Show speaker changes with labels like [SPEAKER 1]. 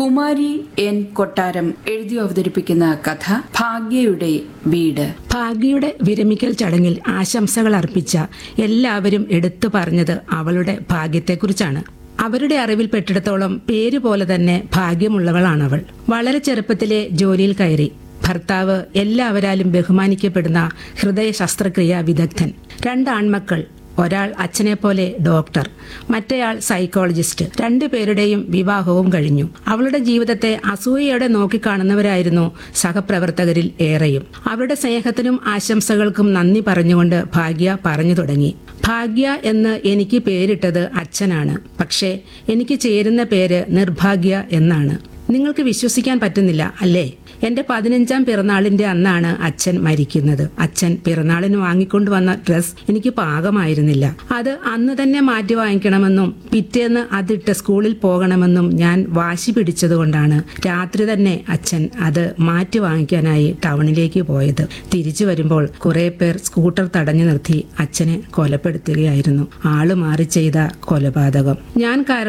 [SPEAKER 1] Kumari N കൊട്ടാരം എഴുതി അവതരിപ്പിക്കുന്ന കഥ ഭാഗ്യയുടെ വീട്
[SPEAKER 2] ഭാഗ്യയുടെ വിരമിക്കൽ ചടങ്ങിൽ ആശംസകൾ അർപ്പിച്ച എല്ലാവരും എടുത്തു പറഞ്ഞത് അവളുടെ ഭാഗ്യത്തെക്കുറിച്ചാണ് അവരുടെ അറിവിൽ പെട്ടിടത്തോളം പേര് പോലെ തന്നെ ഭാഗ്യമുള്ളവളാണവൾ വളരെ ചെറുപ്പത്തിലെ ജോലിയിൽ കയറി ഭർത്താവ് എല്ലാവരാലും ബഹുമാനിക്കപ്പെടുന്ന ഹൃദയ ശസ്ത്രക്രിയാ വിദഗ്ധൻ രണ്ട് ആൺമക്കൾ ഒരാൾ അച്ഛനെ പോലെ ഡോക്ടർ മറ്റേയാൾ സൈക്കോളജിസ്റ്റ് രണ്ടുപേരുടെയും വിവാഹവും കഴിഞ്ഞു അവളുടെ ജീവിതത്തെ അസൂയയോടെ നോക്കിക്കാണുന്നവരായിരുന്നു സഹപ്രവർത്തകരിൽ ഏറെയും അവരുടെ സ്നേഹത്തിനും ആശംസകൾക്കും നന്ദി പറഞ്ഞുകൊണ്ട് ഭാഗ്യ പറഞ്ഞു തുടങ്ങി ഭാഗ്യ എന്ന് എനിക്ക് പേരിട്ടത് അച്ഛനാണ് പക്ഷേ എനിക്ക് ചേരുന്ന പേര് നിർഭാഗ്യ എന്നാണ് നിങ്ങൾക്ക് വിശ്വസിക്കാൻ പറ്റുന്നില്ല അല്ലേ എന്റെ പതിനഞ്ചാം പിറന്നാളിന്റെ അന്നാണ് അച്ഛൻ മരിക്കുന്നത് അച്ഛൻ പിറന്നാളിന് വാങ്ങിക്കൊണ്ടുവന്ന ഡ്രസ് എനിക്ക് പാകമായിരുന്നില്ല അത് അന്ന് തന്നെ മാറ്റി വാങ്ങിക്കണമെന്നും പിറ്റേന്ന് അതിട്ട് സ്കൂളിൽ പോകണമെന്നും ഞാൻ വാശി പിടിച്ചതുകൊണ്ടാണ് രാത്രി തന്നെ അച്ഛൻ അത് മാറ്റി വാങ്ങിക്കാനായി ടൗണിലേക്ക് പോയത് തിരിച്ചു വരുമ്പോൾ കുറെ പേർ സ്കൂട്ടർ തടഞ്ഞു നിർത്തി അച്ഛനെ കൊലപ്പെടുത്തുകയായിരുന്നു ആള് മാറി ചെയ്ത കൊലപാതകം ഞാൻ കാരണം